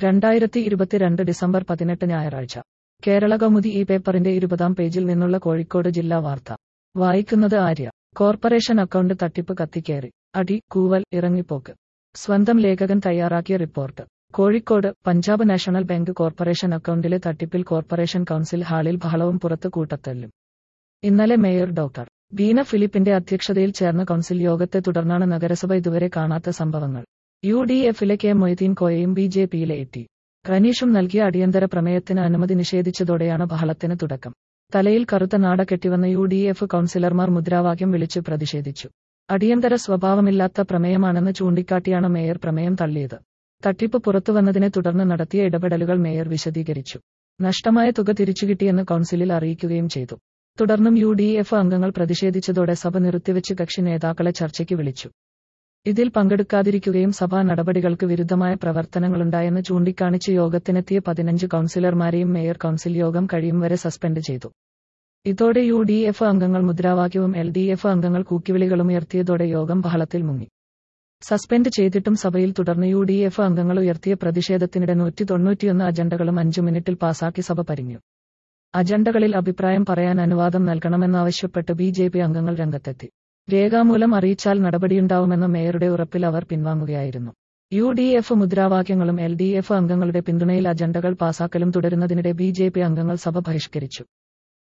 രണ്ടായിരത്തി ഇരുപത്തിരണ്ട് ഡിസംബർ പതിനെട്ട് ഞായറാഴ്ച കേരള കൗമുദി ഈ പേപ്പറിന്റെ ഇരുപതാം പേജിൽ നിന്നുള്ള കോഴിക്കോട് ജില്ലാ വാർത്ത വായിക്കുന്നത് ആര്യ കോർപ്പറേഷൻ അക്കൗണ്ട് തട്ടിപ്പ് കത്തിക്കേറി അടി കൂവൽ ഇറങ്ങിപ്പോക്ക് സ്വന്തം ലേഖകൻ തയ്യാറാക്കിയ report Kozhikode Punjab national bank corporation അക്കൗണ്ടിലെ തട്ടിപ്പിൽ കോർപ്പറേഷൻ കൗൺസിൽ ഹാളിൽ ബഹളവും പുറത്ത് കൂട്ടത്തല്ലും ഇന്നലെ മേയർ ഡോക്ടർ ബീന ഫിലിപ്പിന്റെ അധ്യക്ഷതയിൽ ചേർന്ന കൗൺസിൽ യോഗത്തെ തുടർന്നാണ് നഗരസഭ ഇതുവരെ കാണാത്ത സംഭവങ്ങൾ യു ഡി എഫിലെ കെ മൊയ്തീൻ കോയയും ബി ജെ പിയിലെ എ ടി റനീഷും നൽകിയ അടിയന്തര പ്രമേയത്തിന് അനുമതി നിഷേധിച്ചതോടെയാണ് ബഹളത്തിന് തുടക്കം തലയിൽ കറുത്ത നാട കെട്ടിവന്ന യു ഡി എഫ് കൗൺസിലർമാർ മുദ്രാവാക്യം വിളിച്ചു പ്രതിഷേധിച്ചു അടിയന്തര സ്വഭാവമില്ലാത്ത പ്രമേയമാണെന്ന് ചൂണ്ടിക്കാട്ടിയാണ് മേയർ പ്രമേയം തള്ളിയത് തട്ടിപ്പ് പുറത്തുവന്നതിനെ തുടർന്ന് നടത്തിയ ഇടപെടലുകൾ മേയർ വിശദീകരിച്ചു നഷ്ടമായ തുക തിരിച്ചുകിട്ടിയെന്ന് കൗൺസിലിൽ അറിയിക്കുകയും ചെയ്തു തുടർന്നും യു ഡി എഫ് അംഗങ്ങൾ പ്രതിഷേധിച്ചതോടെ സഭ നിർത്തിവെച്ച് കക്ഷി നേതാക്കളെ ചർച്ചയ്ക്ക് വിളിച്ചു ഇതിൽ പങ്കെടുക്കാതിരിക്കുകയും സഭാ നടപടികൾക്ക് വിരുദ്ധമായ പ്രവർത്തനങ്ങളുണ്ടായെന്ന് ചൂണ്ടിക്കാണിച്ച് യോഗത്തിനെത്തിയ പതിനഞ്ച് കൗൺസിലർമാരെയും മേയർ കൗൺസിൽ യോഗം കഴിയും വരെ സസ്പെൻഡ് ചെയ്തു ഇതോടെ യു ഡി എഫ് അംഗങ്ങൾ മുദ്രാവാക്യവും എൽ ഡി എഫ് അംഗങ്ങൾ കൂക്കിവിളികളും ഉയർത്തിയതോടെ യോഗം ബഹളത്തിൽ മുങ്ങി സസ്പെൻഡ് ചെയ്തിട്ടും സഭയിൽ തുടർന്ന് യു ഡി എഫ് അംഗങ്ങൾ ഉയർത്തിയ പ്രതിഷേധത്തിനിടെ നൂറ്റി തൊണ്ണൂറ്റിയൊന്ന് അജണ്ടകളും അഞ്ചു മിനിറ്റിൽ പാസാക്കി സഭ പരിഞ്ഞു അജണ്ടകളിൽ അഭിപ്രായം പറയാൻ അനുവാദം നൽകണമെന്നാവശ്യപ്പെട്ട് ബി ജെ പി അംഗങ്ങൾ രംഗത്തെത്തി രേഖാമൂലം അറിയിച്ചാൽ നടപടിയുണ്ടാവുമെന്ന മേയറുടെ ഉറപ്പിൽ അവർ പിൻവാങ്ങുകയായിരുന്നു യു ഡി എഫ് മുദ്രാവാക്യങ്ങളും എൽ ഡി എഫ് അംഗങ്ങളുടെ പിന്തുണയിൽ അജണ്ടകൾ പാസാക്കലും തുടരുന്നതിനിടെ ബി ജെ പി അംഗങ്ങൾ സഭ ബഹിഷ്കരിച്ചു